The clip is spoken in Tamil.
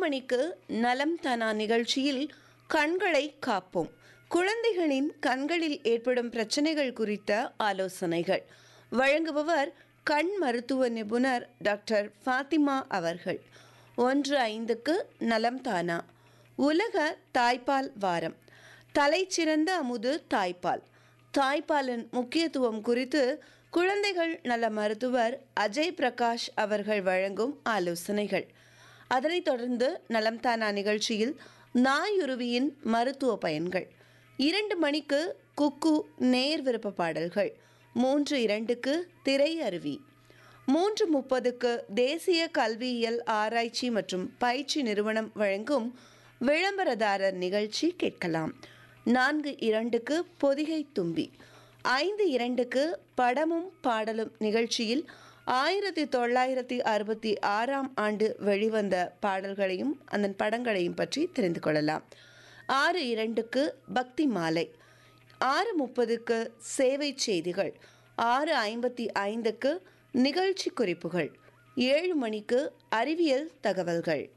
மணிக்கு நலம் தனா நிகழ்ச்சியில் கண்களை காப்போம் குழந்தைகளின் கண்களில் ஏற்படும் பிரச்சனைகள் குறித்த ஆலோசனைகள் வழங்குபவர் கண் மருத்துவ நிபுணர் டாக்டர் ஃபாத்திமா அவர்கள் ஒன்று ஐந்துக்கு நலம் தானா உலக தாய்ப்பால் வாரம் தலைச்சிறந்த அமுது தாய்ப்பால் தாய்ப்பாலின் முக்கியத்துவம் குறித்து குழந்தைகள் நல மருத்துவர் அஜய் பிரகாஷ் அவர்கள் வழங்கும் ஆலோசனைகள் அதனைத் தொடர்ந்து நலம் தானா நிகழ்ச்சியில் நாயுருவியின் மருத்துவ பயன்கள் இரண்டு மணிக்கு குக்கு நேர் விருப்ப பாடல்கள் மூன்று இரண்டுக்கு திரை அருவி மூன்று முப்பதுக்கு தேசிய கல்வியியல் ஆராய்ச்சி மற்றும் பயிற்சி நிறுவனம் வழங்கும் விளம்பரதாரர் நிகழ்ச்சி கேட்கலாம் நான்கு இரண்டுக்கு பொதிகை தும்பி ஐந்து இரண்டுக்கு படமும் பாடலும் நிகழ்ச்சியில் ஆயிரத்தி தொள்ளாயிரத்தி அறுபத்தி ஆறாம் ஆண்டு வெளிவந்த பாடல்களையும் அதன் படங்களையும் பற்றி தெரிந்து கொள்ளலாம் ஆறு இரண்டுக்கு பக்தி மாலை ஆறு முப்பதுக்கு சேவை செய்திகள் ஆறு ஐம்பத்தி ஐந்துக்கு நிகழ்ச்சி குறிப்புகள் ஏழு மணிக்கு அறிவியல் தகவல்கள்